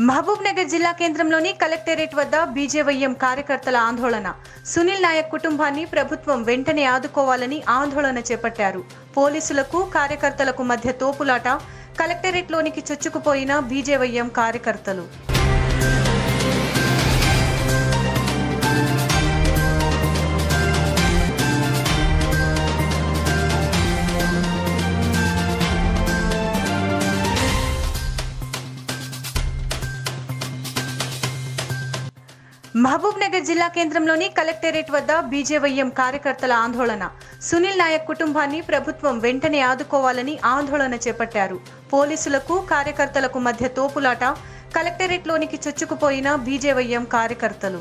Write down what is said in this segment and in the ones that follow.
మహబూబ్ నగర్ జిల్లా కేంద్రంలోని కలెక్టరేట్ వద్ద బీజేవైఎం కార్యకర్తల ఆందోళన సునీల్ నాయక్ కుటుంబాన్ని ప్రభుత్వం వెంటనే ఆదుకోవాలని ఆందోళన చేపట్టారు పోలీసులకు కార్యకర్తలకు మధ్య తోపులాట కలెక్టరేట్లోనికి చొచ్చుకుపోయిన బీజేవైఎం కార్యకర్తలు మహబూబ్ నగర్ జిల్లా కేంద్రంలోని కలెక్టరేట్ వద్ద బీజేవైఎం కార్యకర్తల ఆందోళన సునీల్ నాయక్ కుటుంబాన్ని ప్రభుత్వం వెంటనే ఆదుకోవాలని ఆందోళన చేపట్టారు పోలీసులకు కార్యకర్తలకు మధ్య తోపులాట కలెక్టరేట్లోనికి చొచ్చుకుపోయిన బీజేవైఎం కార్యకర్తలు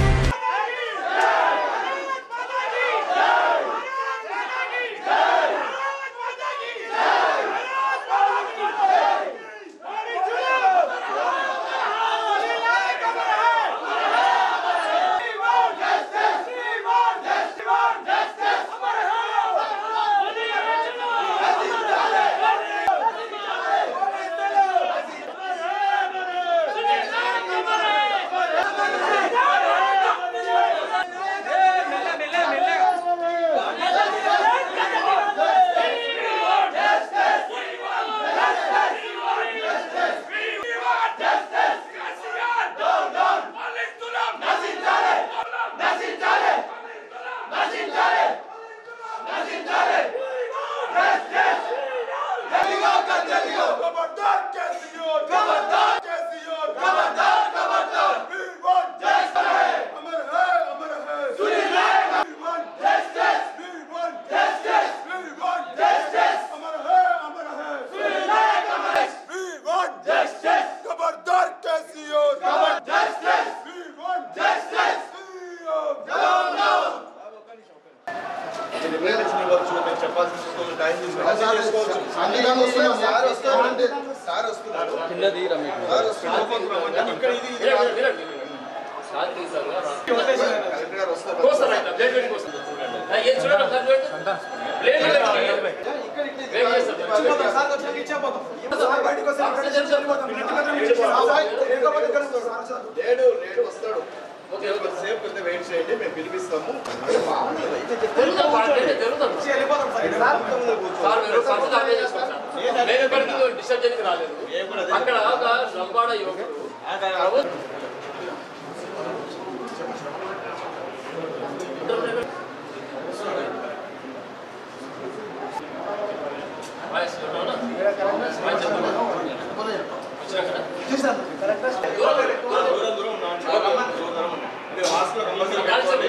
खबरदार केसीओ खबरदार केसीओ खबरदार खबरदार वी वांट जस्टिस अमर है अमर है Sunil Naik we want justice we want justice we want justice Amar है अमर है सुनील नायक अमर है वी वांट जस्टिस खबरदार केसीओ खबर जस्टिस वी वांट जस्टिस सीओ రిప్రజెంటేషన్ ఇవ్వచ్చు మీరు చెప్పాల్సిన తీసుకోవచ్చు టైం తీసుకొని చేసుకోవచ్చు సంగీతం వస్తున్నాం సార్ వస్తారంటే సార్ వస్తున్నారు కిందది రమేష్ సార్ వస్తున్నారు ఇక్కడ ఇది ఇది కలెక్టర్ గారు వస్తారు లేడు లేడు వస్తాడు కొద్దిసేపు కొంత వెయిట్ చేయండి మేము పిలిపిస్తాము అంటే బాగుంటుంది అయితే అక్కడ ఒక లంబాడ యువకుడు దూరం దూరం ఉన్నాం దూరం దూరం ఉన్నాం మీరు హాస్టల్ కంపల్సరీ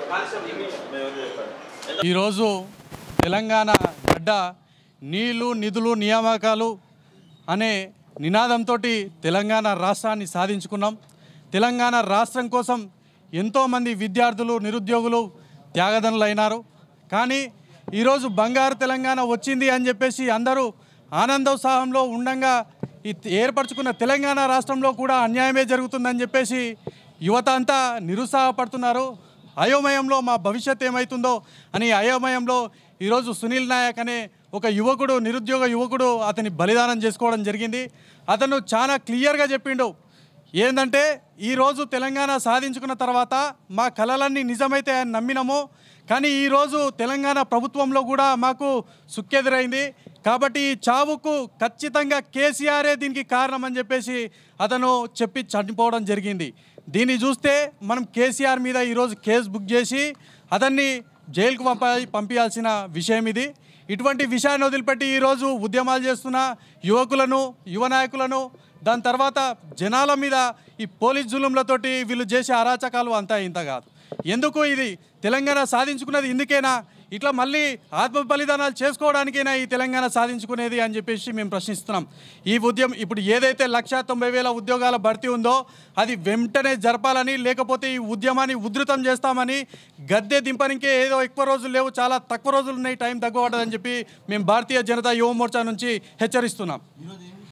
ఈరోజు తెలంగాణ గడ్డ నీళ్లు నిధులు నియామకాలు అనే నినాదంతో తెలంగాణ రాష్ట్రాన్ని సాధించుకున్నాం తెలంగాణ రాష్ట్రం కోసం ఎంతోమంది విద్యార్థులు నిరుద్యోగులు త్యాగదనులైనారు కానీ ఈరోజు బంగారు తెలంగాణ వచ్చింది అని చెప్పేసి అందరూ ఆనందోత్సాహంలో ఉండంగా ఈ ఏర్పరచుకున్న తెలంగాణ రాష్ట్రంలో కూడా అన్యాయమే జరుగుతుందని చెప్పేసి యువత అంతా నిరుత్సాహపడుతున్నారు అయోమయంలో మా భవిష్యత్ ఏమవుతుందో అని అయోమయంలో ఈరోజు సునీల్ నాయక్ అనే ఒక యువకుడు నిరుద్యోగ యువకుడు అతని బలిదానం చేసుకోవడం జరిగింది అతను చాలా క్లియర్గా చెప్పిండు ఏంటంటే ఈరోజు తెలంగాణ సాధించుకున్న తర్వాత మా కళలన్నీ నిజమైతే అని నమ్మినాము కానీ ఈరోజు తెలంగాణ ప్రభుత్వంలో కూడా మాకు సుక్కెదురైంది కాబట్టి ఈ చావుకు ఖచ్చితంగా కేసీఆరే దీనికి కారణం అని చెప్పేసి అతను చెప్పి చనిపోవడం జరిగింది దీన్ని చూస్తే మనం కేసీఆర్ మీద ఈరోజు కేసు బుక్ చేసి అతన్ని జైలుకు పంప పంపించాల్సిన విషయం ఇది ఇటువంటి విషయాన్ని వదిలిపెట్టి ఈరోజు ఉద్యమాలు చేస్తున్న యువకులను యువ నాయకులను దాని తర్వాత జనాల మీద ఈ పోలీస్ జులుంలతోటి వీళ్ళు చేసే అరాచకాలు అంతా ఇంత కాదు ఎందుకు ఇది తెలంగాణ సాధించుకున్నది ఇందుకేనా ఇట్లా మళ్ళీ ఆత్మ బలిదానాలు చేసుకోవడానికైనా ఈ తెలంగాణ సాధించుకునేది అని చెప్పేసి మేము ప్రశ్నిస్తున్నాం ఈ ఉద్యమం ఇప్పుడు ఏదైతే లక్ష తొంభై వేల ఉద్యోగాల భర్తీ ఉందో అది వెంటనే జరపాలని లేకపోతే ఈ ఉద్యమాన్ని ఉధృతం చేస్తామని గద్దె దింపనికే ఏదో ఎక్కువ రోజులు లేవు చాలా తక్కువ రోజులు ఉన్నాయి టైం తక్కువ పడదని చెప్పి మేము భారతీయ జనతా యువ మోర్చా నుంచి హెచ్చరిస్తున్నాం